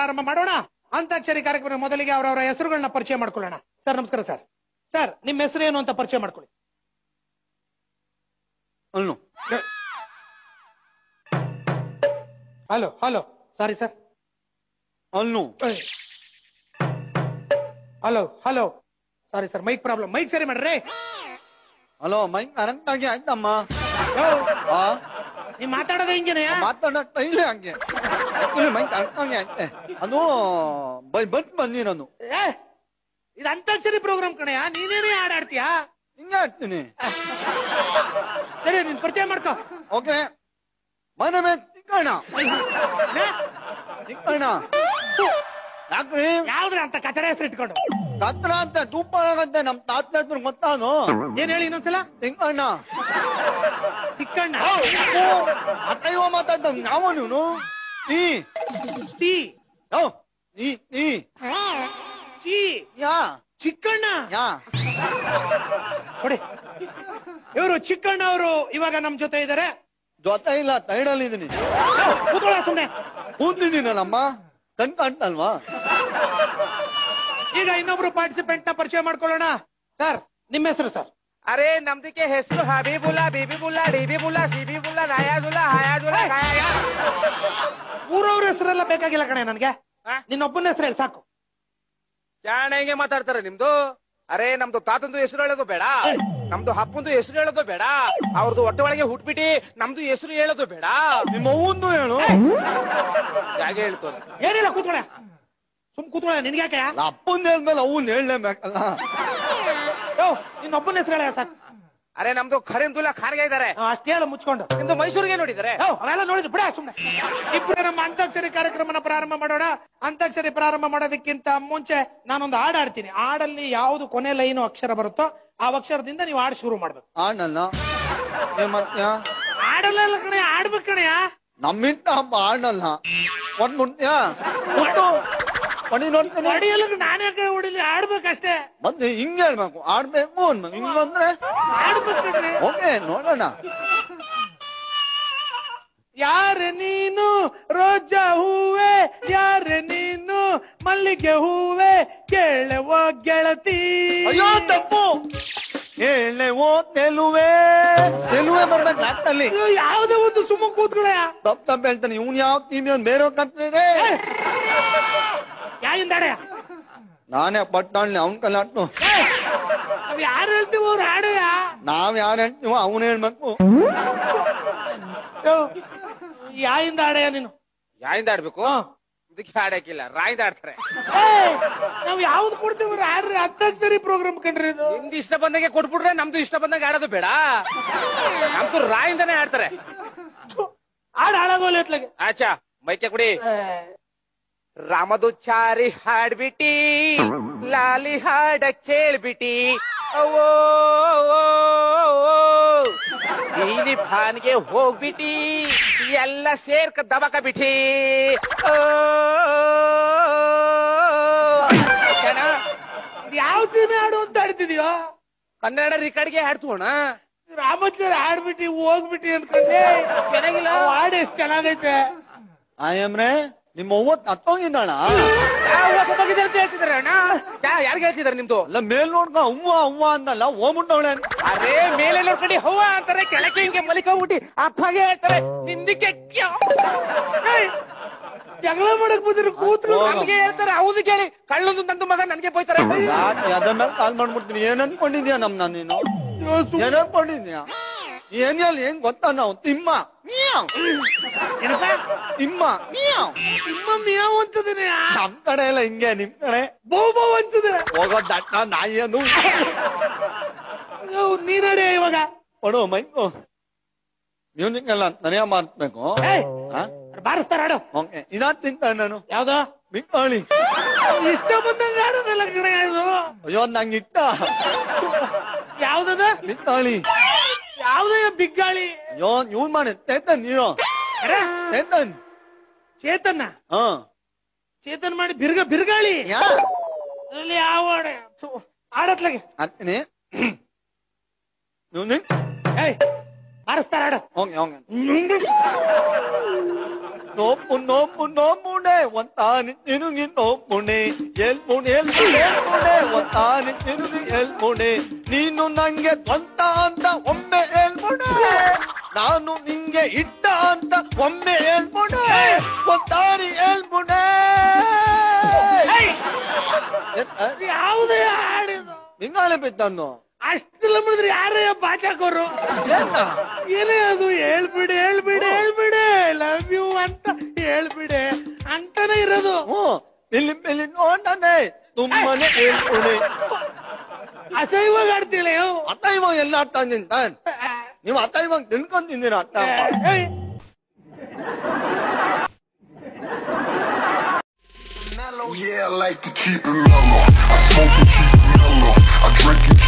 ಪ್ರಾರಂಭ ಮಾಡೋಣ ಅಂತಾಕ್ಷರಿ ಕಾರ್ಯಕ್ರಮ ಮೊದಲಿಗೆ ಅವರವರ ಹೆಸರುಗಳನ್ನ ಪರಿಚಯ ಮಾಡ್ಕೊಳ್ಳೋಣ ಸರ್ ನಮಸ್ಕಾರ ಸರ್ ಸರ್ ನಿಮ್ಮ ಹೆಸರು ಏನು ಅಂತ ಪರಿಚಯ ಮಾಡ್ಕೊಳ್ಳಿ ಅನ್ನು ಹಲೋ ಹಲೋ ಸಾರಿ ಸರ್ ಅನ್ನು hello hello sorry sir mike problem mike ಸರಿ ಮಾಡ್ರಿ ಹಲೋ ಮೈಕ್ ಕರೆಕ್ಟ್ ಆಗಿ ಆಯ್ತಮ್ಮ ಯೋ, ಆ ನೀವ್ ಮಾತಾಡೋದು ಹಿಂಗೇನೆಯಾ ಮಾತಾಡಕ್ ಇಲ್ಲ ಹಂಗೆ ಮೈಕ್ ಕರೆಕ್ಟ್ ಆಗಿ ಆಯ್ತೆ ಅದು ಬೈ ಬಟ್ ಬಂದಿರೋದು ಏ ಇದು ಅಂತಾಕ್ಷರಿ ಪ್ರೋಗ್ರಾಮ್ ಕಣಯ್ಯ ನೀನೇನೇ ಹಾಡಾಡ್ತೀಯಾ ಹಿಂಗೆ ಆಡ್ತೀನಿ ಸರಿ ನೀನ್ ಪರಿಚಯ ಮಾಡ್ಕೋ ಓಕೆ ಮನೆ ಮೇಲೆ ತಿಕ್ಕಣ ಏ? ತಿಕ್ಕಣ ಯಾಕ್ರಿ ಯಾವ್ದ್ರ ಅಂತ ಕಚಡ ಹೆಸರು ಇಟ್ಕೊಂಡು ಕತ್ರ ಅಂತ ಧೂಪ ಆಗಂತೆ ನಮ್ ತಾತನ ಹತ್ರ ಗೊತ್ತಾನು ಏನ್ ಹೇಳಿ ಇನ್ನೊಂದ್ಸಲ ತಿಕ್ಕಣ್ಣ ಚಿಕ್ಕಣ್ಣ ಅತ್ತಯ್ಯೋ ಮಾತಾಡ್ದ ಯಾವ ನೀನು ನೀ ಟಿ ಯೋ, ನೀ ನೀ ಚಿ ಯಾ ಚಿಕ್ಕಣ್ಣ ಯಾ ಕೊಡಿ ಇವರು ಚಿಕ್ಕಣ್ಣ ಅವರು ಇವಾಗ ನಮ್ ಜೊತೆ ಇದಾರೆ ಜೊತೆ ಇಲ್ಲ ತೈಡಲ್ಲಿ ಇದೀನಿ ಕೂತ್ಕೊಳ್ಳ ಸುಮ್ನೆ ಕೂತಿದ್ದೀನಲ್ಲಮ್ಮ ಕಣ್ ಕಾಣ್ತಲ್ವಾ ಈಗ ಇನ್ನೊಬ್ರು ಪಾರ್ಟಿಸಿಪೆಂಟ್ ನ ಪರಿಚಯ ಮಾಡ್ಕೊಳ್ಳೋಣ ಸರ್ ನಿಮ್ಮ ಹೆಸರು ಸರ್ ಅರೆ ನಮ್ದಕ್ಕೆ ಹೆಸರು ಹಬೀಬುಲ್ಲಾ ಬಿಬಿಬುಲ್ಲಾ ಡಿಬಿಬುಲ್ಲಾ ಸಿಬಿಬುಲ್ಲಾ ನಯಾಜುಲ್ಲಾ ಹಯಾಜುಲ್ಲಾ ಖಾಯಾ ಊರವ್ರ ಹೆಸರೆಲ್ಲ ಬೇಕಾಗಿಲ್ಲ ಕಣೆ ನನ್ಗೆ ಹಾ? ನಿನ್ನೊಬ್ಬನ ಹೆಸರು ಹೇಳಿ ಸಾಕು ಜಾಣ ಹೆಂಗೆ ಮಾತಾಡ್ತಾರೆ ನಿಮ್ದು ಅರೆ ನಮ್ದು ತಾತಂದು ಹೆಸರು ಹೇಳೋದು ಬೇಡ ನಮ್ದು ಹಪ್ಪಂದು ಹೆಸರು ಹೇಳೋದು ಬೇಡ ಅವ್ರದ್ದು ಹೊಟ್ಟೆ ಒಳಗೆ ಹುಟ್ಬಿಟ್ಟು ನಮ್ದು ಹೆಸರು ಹೇಳೋದು ಬೇಡ ನಿಮ್ಮ ಅವ್ವಂದು ಹೇಳು ಹೇಗೆ ಹೇಳ್ತು ಏನಿಲ್ಲ ಕೂತ್ಕೊಳ್ಳೆ ಸುಮ್ ಕೂತ್ಕೊಳ್ಳೆ ನಿನ್ಗ್ಯಾಕೆ ಅಲ್ಲ, ಅಪ್ಪಂದ್ ಹೇಳ್ಮೇಲೆ ಅವ್ನ್ ಹೇಳಲೇಬೇಕಲ್ಲ ಯೋ ನಿನ್ನೊಬ್ಬನ ಹೆಸರು ಹೇಳ ಸಾಕು ಅರೆ ನಮ್ದು ಖರೀಂದುಲ್ಲಾ ಖಾರ್ಗೆ ಇದಾರೆ ಅಷ್ಟು ಹೇಳು ಮುಚ್ಕೊಂಡು ನಿಮ್ದು ಮೈಸೂರಿಗೆ ನೋಡಿದಾರೆ ಯೋ, ಅವೆಲ್ಲ ನೋಡಿದ್ರು ಬಿಡ ಸುಮ್ನೆ ಇಬ್ರು ನಮ್ಮ ಅಂತಾಕ್ಷರಿ ಕಾರ್ಯಕ್ರಮನ ಪ್ರಾರಂಭ ಮಾಡೋಣ ಅಂತಾಕ್ಷರಿ ಪ್ರಾರಂಭ ಮಾಡೋದಕ್ಕಿಂತ ಮುಂಚೆ ನಾನೊಂದು ಹಾಡು ಆಡ್ತೀನಿ ಹಾಡಲ್ಲಿ ಯಾವ್ದು ಕೊನೆ ಲೈನು ಅಕ್ಷರ ಬರುತ್ತೋ ಆ ಅಕ್ಷರದಿಂದ ನೀವು ಹಾಡು ಶುರು ಮಾಡ್ಬೇಕು ಆಡಲ್ಲ ಏನ್ ಮಾಡ್ತೀಯ ಹಾಡಲ್ಲ ಕಣೆ ಆಡ್ಬೇಕು ಕಣೆಯ ನಮ್ಮಿಂದ ಹಬ್ಬ ಆಡಲ್ಲ ಒಂದ್ ಮುಟ್ತೀಯ ಮುಟ್ಟು ಹೊಡಿ ನೋಡ್ತೀನಿ ಅಡಿಯಲ್ಲ ನಾನೇ ಹೊಡಿಲಿ ಆಡ್ಬೇಕಷ್ಟೇ ಮತ್ತೆ ಹಿಂಗೆ ಹೇಳ್ಬೇಕು ಆಡ್ಬೇಕು ಅನ್ಬೇಕು ಹಿಂಗಂದ್ರೆ ಆಡ್ಬೇಕು ಕಣ್ರೀ. ಓಕೆ ನೋಡೋಣ ಯಾರೆ ನೀನು ರೋಜಾ ಹೂವೆ ಯಾರೆ ನೀನು ಮಲ್ಲಿಗೆ ಹೂವೆ ಕೇಳುವ ಗೆಳತಿ ಅಯ್ಯೋ ತಪ್ಪು ಹೇಳೆ ಓ ತೆಲುವೆ ತೆಲುವೆ ಬರ್ಬೇಕು ಲಾಸ್ಟಲ್ಲಿ ಇದು ಯಾವ್ದೋ ಒಂದು ಸುಮ್ಮ ಕೂತ್ಕೊಳ್ಳ ತಪ್ಪು ತಪ್ಪು ಹೇಳ್ತಾನೆ ಇವ್ನ್ ಯಾವ ಟೀಮ್ ಅವ್ನ್ ಬೇರೆ ಕಂತ್ರಿದೆ ಯಾಯಿಂದ ಅಡೆಯ ನಾನೇ ಪಟ್ಟಾಳ್ನಿ ಅವ್ನ್ ಕಲಾಟು ನಾವ್ ಯಾರು ಹೇಳ್ತೀವಿ ಅವ್ರು ಹಾಡೆಯ ನಾವ್ ಯಾರು ಹೇಳ್ತೀವೋ ಅವ್ನ್ ಹೇಳ್ಬೇಕು ಯಾಯಿಂದ ಆಡೆಯ ನೀನು ಯಾಯಿಂದ ಆಡ್ಬೇಕು ಇದಕ್ಕೆ ಆಡಕ್ಕಿಲ್ಲ ರಾಯಿಂದ ಆಡ್ತಾರೆ ಏಯ್, ನಾವ್ ಯಾವ್ದು ಕೊಡ್ತೀವಿ ಅವ್ರು ಆಡ್ರಿ ಹತ್ತರಿ ಪ್ರೋಗ್ರಾಮ್ ಕಂಡ್ರಿ ಇದು ನಿಮ್ದು ಇಷ್ಟ ಬಂದಂಗೆ ಕೊಟ್ಬಿಟ್ರೆ ನಮ್ದು ಇಷ್ಟ ಬಂದಂಗೆ ಆಡೋದು ಬೇಡ ನಮ್ದು ರಾಯಿಂದಾನೇ ಆಡ್ತಾರೆ ಹಾಡು ಹಾಳಾಗೋಲ್ಲ ಎತ್ಲಾಗೆ ಆಚಾ ಮೈಕೆ ಕುಡಿ ರಾಮದು ಚಾರಿ ಹಾಡ್ಬಿಟ್ಟಿ ಲಾಲಿ ಹಾಡ ಕೇಳ್ಬಿಟ್ಟಿ ಅವೋ ನೀಲಿ ಭಾನ್ಗೆ ಹೋಗ್ಬಿಟ್ಟಿ ಎಲ್ಲ ಸೇರ್ಕ ದಬಕ ಬಿಟ್ಟಿ ಓ, ಕಣ, ಯಾವ ಸೀಮೆ ಹಾಡು ಅಂತ ಆಡ್ತಿದ್ಯೋ ಕನ್ನಡ ರಿಕಾರ್ಡ್ಗೆ ಹಾಡ್ತೋಣ ರಾಮಚಾರಿ ಆಡ್ಬಿಟ್ಟಿ ಹೋಗ್ಬಿಟ್ಟಿ ಅನ್ಕೊಂಡೆ ಚೆನ್ನಾಗಿಲ್ಲ ಅವ್ ಹಾಡು ಎಷ್ಟ್ ಚೆನ್ನಾಗೈತೆ ಆಯಮ್ರೆ ನಿಮ್ಮ ಅವ್ವ ತತ್ತೋಗಿದ್ದಾಳ ಅಂತ ಹೇಳ್ತಿದಾರೆ ಅಣ್ಣ ಯಾರಿಗೆ ಹೇಳ್ತಿದಾರೆ ನಿಮ್ದು ಅಲ್ಲ ಮೇಲ್ ನೋಡ್ಕ ಅವ್ವ ಅವ್ವ ಅಂದಲ್ಲ ಹೋಗ್ಬಿಟ್ಟವಳೆ ಅರೇ ಮೇಲೆ ನೋಡ್ಕೊಂಡು ಹೂವ ಅಂತಾರೆ ಕೆಳಕ್ಕೆ ಹಿಂಗೆ ಮಲಿಕೋಗ್ಬಿಟ್ಟಿ ಅಪ್ಪಗೆ ಹೇಳ್ತಾರೆ ನಿಂದಕ್ಕೆ ಜಗಳ ಮಾಡಕ್ ಬಂದಿರು ಕೂತ್ರು ನಮ್ಗೆ ಹೇಳ್ತಾರೆ ಹೌದು ಕೇಳಿ ಕಳ್ಳೊಂದು ನಂದು ಮಗ ನನ್ಗೆ ಬೈತಾರೆ ಅದ್ರ ಮೇಲೆ ಕಾಲ್ ಮಾಡ್ಬಿಡ್ತೀನಿ ಏನ್ ಅನ್ಕೊಂಡಿದ್ಯಾ ನಮ್ನ ನೀನು ಏನ್ ಅನ್ಕೊಂಡಿದ್ಯಾ ಏನ್ ಹೇಳಿ ಏನ್ ಗೊತ್ತಾ ನಾವು ತಿಮ್ಮ ಮಿಯಾವ್. ಏನಪ್ಪ ತಿಮ್ಮ ಮಿಯಾವ್. ನಿಮ್ಮ ಮೇವು ಅಂತದನೆ ನಮ್ ಕಡೆ ಎಲ್ಲ ಹಿಂಗೆ ನಿಮ್ ಕಡೆ ಬೌ ಬೌ ಅಂತದೆ ಹೋಗೋ ದಟ್ಟ ನಾಯಿ ಅದು ನೀನಡೆ ಇವಾಗ ಕೊಡು ಮೈಕು ಮ್ಯೂಸಿಕ್ ಎಲ್ಲ ನರಿಯ ಮಾಡ್ಬೇಕು ಏಯ್, ಬಾರಿಸ್ತಾರ ಹಾಡು ಓಕೆ ಇದಾದ್ ತಿಂತ ನಾನು ಯಾವ್ದು ಬಿಕ್ಕಳಿ ಇಷ್ಟ ಬಂದಂಗ ಆಡೋದಲ್ಲ ಕಣ ಇದು ಅಯ್ಯೋ ನಂಗೆ ಇಟ್ಟ ಯಾವ್ದದ ಬಿಕ್ಕಳಿ ಯಾವ್ದ ಬಿಗ್ಗಾಳಿ ಅಯ್ಯೋ ಇವ್ನ್ ಮಾಡಿ ಚೇತನ್ ನೀನು ಅರೆ, ಚೇತನ್ ಚೇತನ್ನ ಹಾ ಚೇತನ್ ಮಾಡಿ ಬಿರ್ಗ ಬಿರ್ಗಾಳಿ ಯಾ ಅದ್ರಲ್ಲಿ ಯಾವ ಹಾಡೆ? ಥು, ಆಡತ್ಲಾಗೆ ಹಾಕ್ತೀನಿ ಮ್ಯೂಸಿಕ್ ಏಯ್ ಬಾರಿಸ್ತಾರ ಹಾಡು ಓಕೆ ಓಕೆ ನೋಪು ನೋಪು ನೋಮುಣೆ ಒಂತಾನಿ ತಿರುಗಿ ನೋಪುಣೆ ಎಲ್ಮುಣೆ ಎಲ್ಮುಣೆ ಎಲ್ಮುಣೆ ಒಂತಾನಿ ತಿರುಗಿ ಎಲ್ಮುಣೆ ನೀನು ನಂಗೆ ಸ್ವಂತ ಅಂತ ಒಮ್ಮೆ ಎಲ್ಮುಣೆ ನಾನು ನಿಂಗೆ ಇಟ್ಟ ಅಂತ ಒಮ್ಮೆ ಎಲ್ಮುಣೆ ಒಂತಾರಿ ಎಲ್ಮುಣೆ ಯಾವುದೇ ಹಾಡಿದು ನಿಂಗಾಳೆ ಬಿದ್ದನ್ನು ಅಷ್ಟಿಲ್ಲ ಮಾಡಿದ್ರೆ ಯಾರೇ ಬಾಚಾಕೋರು ಏನೇ ಅದು ಹೇಳ್ಬಿಡಿ ಹೇಳ್ಬಿಡಿ ಹೇಳ್ಬಿಡಿ ಲವ್ ಯು ಅಂತ ಹೇಳ್ಬಿಡಿ ಅಂತಾನೆ ಇರೋದು ಹ್ಞೂ ಇಲ್ಲಿ ಇಲ್ಲಿ ನೋಡನೆ ತುಂಬಾನೇ ಹೇಳ್ಕೊಡಿ ಅಸಹ್ಯವಾಗಿ ಆಡ್ತೀಳಿ ಅತ್ತ ಇವಾಗ ಎಲ್ಲ ಆಡ್ತಾ ನಿಂತ ನೀವು ಅತ್ತ ಇವಾಗ ತಿನ್ಕೊಂತಿದ್ದೀರ ಅತ್ತ Yeah, I like to keep it mellow. I smoke and keep it mellow. I drink and